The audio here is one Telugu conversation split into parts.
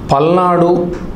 పల్నాడు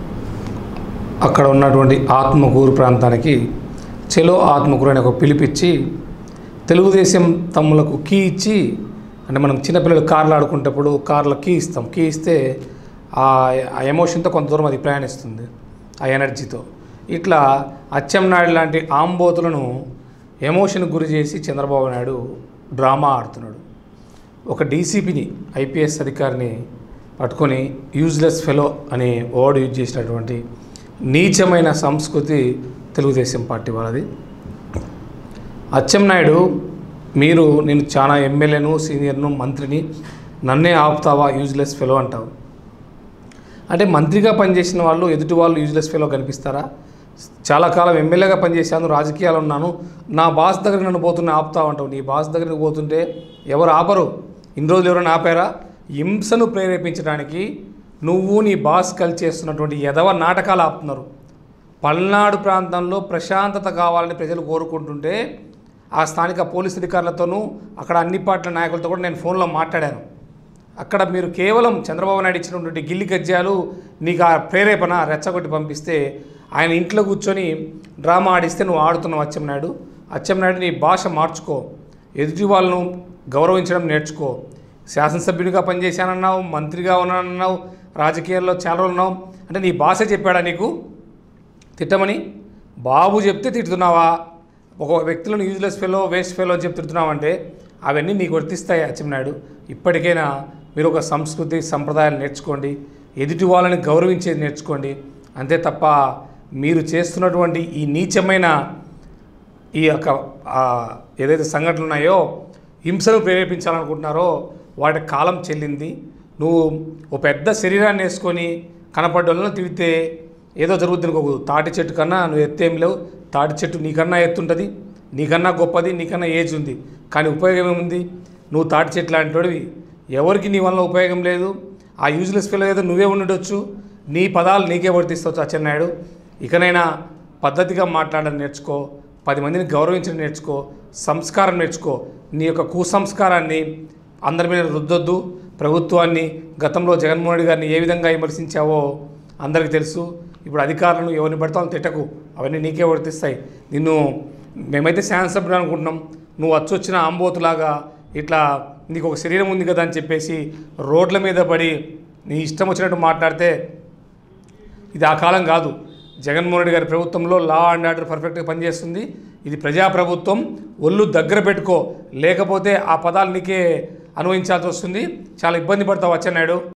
అక్కడ ఉన్నటువంటి ఆత్మకూరు ప్రాంతానికి చెలో ఆత్మకూరు అనే ఒక పిలిపిచ్చి తెలుగుదేశం తమ్ములకు కీ ఇచ్చి అంటే మనం చిన్నపిల్లలు కార్లు ఆడుకునేటప్పుడు కార్లో కీ ఇస్తాం కీ ఇస్తే ఆ ఆ ఎమోషన్తో కొంత దూరం అది ప్రయాణిస్తుంది ఆ ఎనర్జీతో ఇట్లా అచ్చెన్నాయుడు లాంటి ఆంబోతులను ఎమోషన్కి గురి చేసి చంద్రబాబు నాయుడు డ్రామా ఆడుతున్నాడు ఒక డీసీపీని ఐపీఎస్ అధికారిని పట్టుకొని యూజ్లెస్ ఫెలో అనే వర్డ్ యూజ్ చేసినటువంటి నీచమైన సంస్కృతి తెలుగుదేశం పార్టీ వాళ్ళది అచ్చెన్నాయుడు మీరు నేను చాలా ఎమ్మెల్యేను సీనియర్ను మంత్రిని నన్నే ఆపుతావా యూజ్లెస్ ఫెలో అంటావు అంటే మంత్రిగా పనిచేసిన వాళ్ళు ఎదుటి వాళ్ళు యూజ్లెస్ ఫెలో కనిపిస్తారా చాలా కాలం ఎమ్మెల్యేగా పనిచేశాను రాజకీయాలు ఉన్నాను నా బాస్ దగ్గర నన్ను పోతున్నా ఆపుతావు అంటావు నీ బాస్ దగ్గరికి పోతుంటే ఎవరు ఆపరు ఇన్ని రోజులు ఎవరైనా ఆపారా హింసను ప్రేరేపించడానికి నువ్వు నీ బాస్ కలిసి చేస్తున్నటువంటి ఎదవ నాటకాలు ఆపుతున్నారు పల్నాడు ప్రాంతంలో ప్రశాంతత కావాలని ప్రజలు కోరుకుంటుంటే ఆ స్థానిక పోలీస్ అధికారులతోనూ అక్కడ అన్ని పార్టీల నాయకులతో కూడా నేను ఫోన్లో మాట్లాడాను అక్కడ మీరు కేవలం చంద్రబాబు నాయుడు ఇచ్చినటువంటి గిల్లి గజ్జాలు నీకు ఆ ప్రేరేపణ రెచ్చగొట్టి పంపిస్తే ఆయన ఇంట్లో కూర్చొని డ్రామా ఆడిస్తే నువ్వు ఆడుతున్నావు అచ్చెన్నాయుడు అచ్చెన్నాయుడు నీ భాష మార్చుకో ఎదుటి వాళ్ళను గౌరవించడం నేర్చుకో శాసనసభ్యునిగా పనిచేశానన్నావు మంత్రిగా ఉన్నానన్నావు రాజకీయాల్లో చాలా రోజులు ఉన్నావు అంటే నీ భాష చెప్పాడా నీకు తిట్టమని బాబు చెప్తే తిడుతున్నావా ఒక వ్యక్తులను యూజ్లెస్ ఫెలో వేస్ట్ ఫెలో అని చెప్పి తిడుతున్నావంటే అవన్నీ నీకు వర్తిస్తాయి అచ్చెన్నాయుడు ఇప్పటికైనా మీరు ఒక సంస్కృతి సంప్రదాయాలు నేర్చుకోండి ఎదుటి వాళ్ళని గౌరవించేది నేర్చుకోండి అంతే తప్ప మీరు చేస్తున్నటువంటి ఈ నీచమైన ఈ యొక్క ఆ, ఏదైతే సంఘటనలు ఉన్నాయో హింసను ప్రేరేపించాలనుకుంటున్నారో వాటి కాలం చెల్లింది నువ్వు ఓ పెద్ద శరీరాన్ని వేసుకొని కనపడ్డోళ్ళని తిడితే ఏదో జరుగుతుంది అనుకో తాటి చెట్టు కన్నా నువ్వు ఎత్తేం లేవు తాటి చెట్టు నీకన్నా ఎత్తుంటుంది నీకన్నా గొప్పది నీకన్నా ఏజ్ ఉంది కానీ ఉపయోగం ఏముంది నువ్వు తాటి చెట్టు లాంటివి ఎవరికి నీ వల్ల ఉపయోగం లేదు ఆ యూజ్లెస్ ఫీల్ ఏదో నువ్వే ఉండొచ్చు నీ పదాలు నీకే వర్తిస్తావు అచ్చెన్నాయుడు ఇకనైనా పద్ధతిగా మాట్లాడడం నేర్చుకో పది మందిని గౌరవించడం నేర్చుకో సంస్కారం నేర్చుకో నీ యొక్క కుసంస్కారాన్ని అందరి మీద రుద్దొద్దు ప్రభుత్వాన్ని గతంలో జగన్మోహన్ రెడ్డి గారిని ఏ విధంగా విమర్శించావో అందరికీ తెలుసు ఇప్పుడు అధికారులను ఎవరిని పడితే వాళ్ళని తిట్టకు అవన్నీ నీకే వర్తిస్తాయి నిన్ను మేమైతే శాసనసభ్యులు అనుకుంటున్నాం నువ్వు వచ్చొచ్చిన ఆంబోతులాగా ఇట్లా నీకు ఒక శరీరం ఉంది కదా అని చెప్పేసి రోడ్ల మీద పడి నీ ఇష్టం వచ్చినట్టు మాట్లాడితే ఇది ఆ కాలం కాదు జగన్మోహన్ రెడ్డి గారి ప్రభుత్వంలో లా అండ్ ఆర్డర్ పర్ఫెక్ట్గా పనిచేస్తుంది ఇది ప్రజాప్రభుత్వం ఒళ్ళు దగ్గర పెట్టుకో లేకపోతే ఆ పదాలు నీకే అనుభవించాల్సి వస్తుంది చాలా ఇబ్బంది పడతావు అచ్చెన్నాయుడు